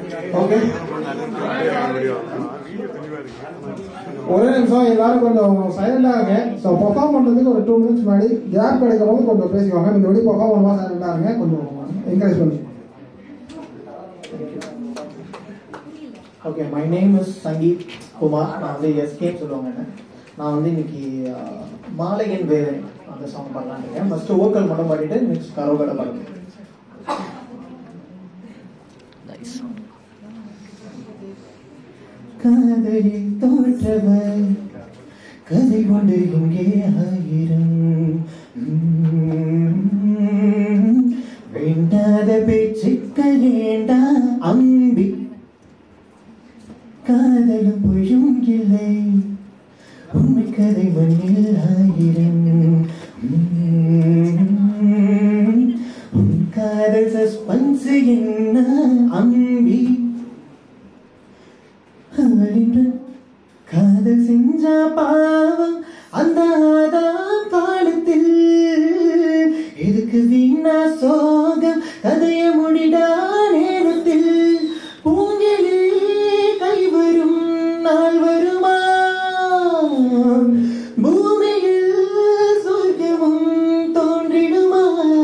Okay ஒரே நிமிஷம் எல்லாரும் கொஞ்சம் சைலண்டா இருங்க ஸோ பெர்ஃபார்ம் பண்றதுக்கு ஒரு டூ மினிட்ஸ் முன்னாடி கேப் கிடைக்கும் போது கொஞ்சம் பேசிக்குவாங்க நீங்க எப்படி பெர்ஃபார்ம் பண்ணுவா சைலண்டா இருங்க கொஞ்சம் என்கரேஜ் பண்ணுங்க okay my name is Sangeeth Kumar நான் வந்து எஸ்கேப் சொல்லுவாங்க என்ன. நான் வந்து இன்னைக்கு அஹ், மாலையின் வேதனை அந்த சாங் பண்ணலான்னு இருக்கேன் ஃபர்ஸ்ட் ஓக்கல் மட்டும் பாடிட்டு நெக்ஸ்ட் கரோகடை பாடுறேன் காதலில் தோற்றவர் கதை கொண்டு இங்கே ஆயிரம் உம், வேண்டாத பேச்சுக்கள் வேண்டா அம்பி காதலும் பொய்யும் இல்லை உண்மை கதை மண்ணில் ஆயிரம் உம், உன் காதல் சஸ்பென்ஸ் என்ன அம்பி அவளின்று காதல் செஞ்சா பாவம் அந்த ஆதாம் காலத்தில் எதுக்கு வீணா சோகம் கதைய முடிடா நேரத்தில் பூஞ்சலில் கை வரும் நாள் வருமா பூமியில் சொர்க்கமும் தோன்றிடுமா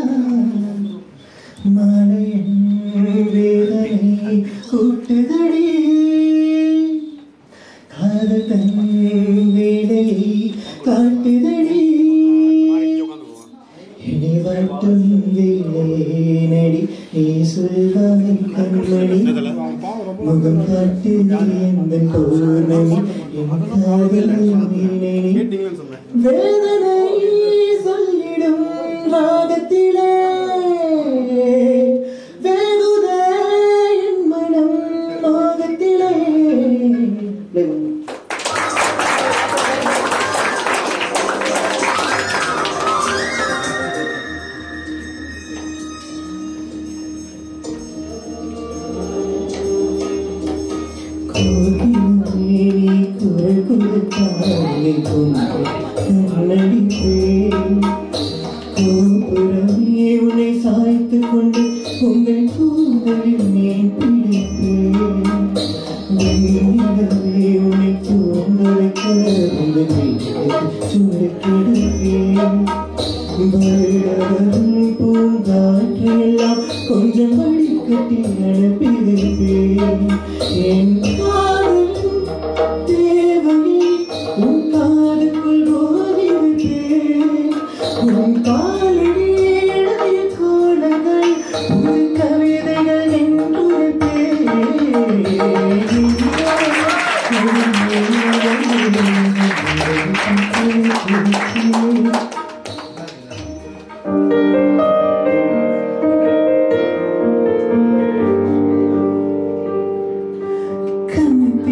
மாலையின் வேதனை கூட்டுதடி காதல் தன் வேலையை காட்டுதடி இனி மட்டும் வேலை நீ சொல்வாய் கண்மணி முகம் காட்டு எந்த பௌர்ணமி என் காதல் வீணை வேதனை சொல்லிடும் ராகத்திலே வேகுதே என் மனம் மோகத்திலே கோகிலே குரல் கொடுத்தாய் கண்ணடிப்பேன் கோபுரமே உன்னை சாய்த்து கொண்டு உங்கள் கூந்தலில் மேல் பிடிப்பேன் வெண்ணிலவே உன்னை தூங்கவைக்க உங்கள் வீட்டிற்கு சுருக்கிடுவேன் வருடவரும் பூங்காற்றையெல்லாம் கொஞ்சம் வழிகட்டி அனுப்பி வைப்பேன் என் காதல் தேவனே உன் காதுக்குள் ஓதி வைப்பேன் உன் காலடி எழுதிய கோலங்கள் உன் கவிதைகள் என்றுரைப்பேன் கண்ணு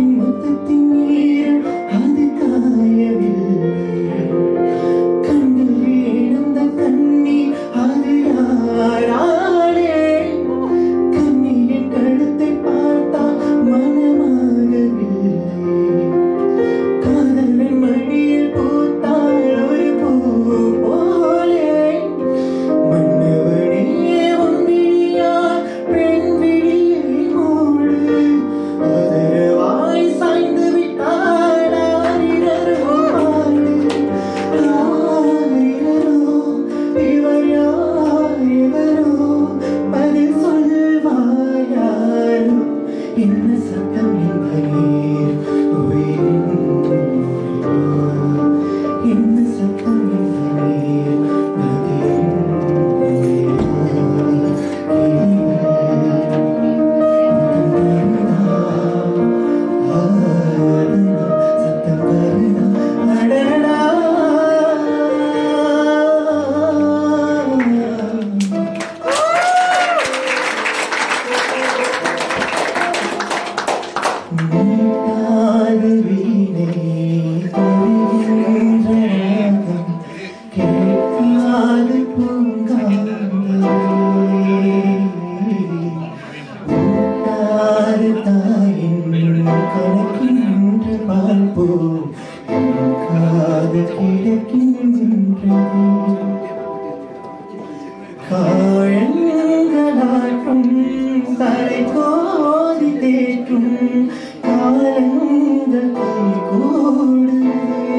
தேற்றும் காலங்கள் கூடுதே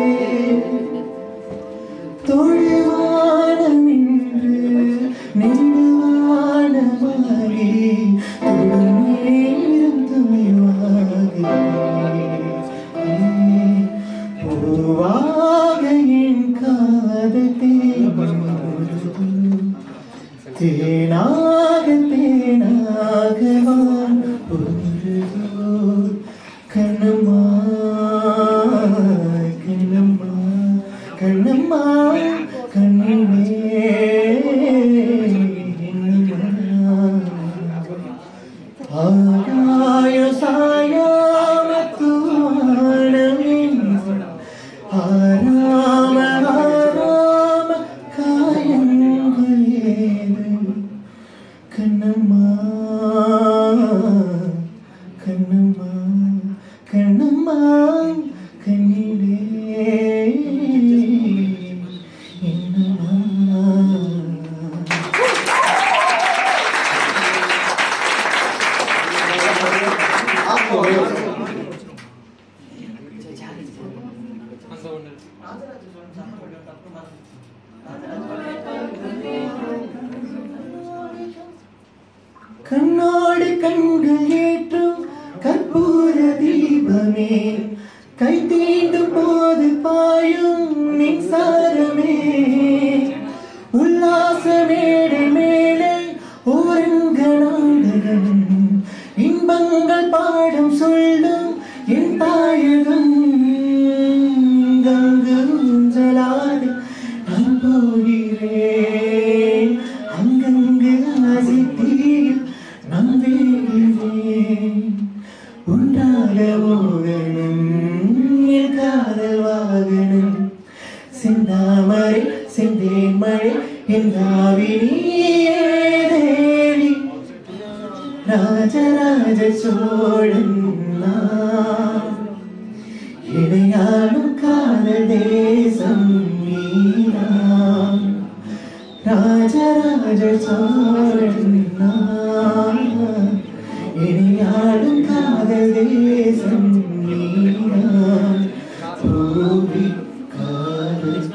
தொழுவானம் இன்று நெடுவானமாகி தொழுநேரம் துணிவாகி பொதுவாக என் காதல் தேனாக தேனாக வான் பொருளோ கண்ணம்மா கண்ணம்மா கண்ணம்மா கண்ணே ஆகாய சாயாம தூவானமே ஆராம ஆராம காயங்கள் ஏது கண்ணம்மா கண்ணம்மா கண்ணம்மா கண்ணிலே என்னம்மா கண்ணோடு கண்கள் ஏற்றும் கற்பூர தீபமே கை தீண்டும் போது பாயும் மின்சாரமே உல்லாச மேடை மேலே ஓரங்க நாடகம் இன்பங்கள் பாடும் சொல்லும் என் தாயகம் கங்கு ஊஞ்சலாடு நான் போகிறேன் அங்கங்கு ஆசித்தீர் நான் வேகிறேன் உண்டாக ஓடணும் என் காதல் வாகனம் செந்தாமரை செந்தேன் மழை என் காவிரியே தேவி ராஜராஜ சோழன் நான். இணையாடும் காதல் தேசம் நீதான் ராஜராஜ சோழன் நான். இணையாடும் காதல் தேசம் நீதான் பூமி காதல்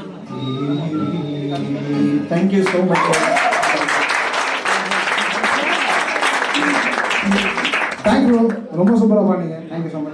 தேங்க்யூ ஸோ மச் தேங்க்யூ ரொம்ப சூப்பராக பாடுங்க தேங்க்யூ ஸோ மச்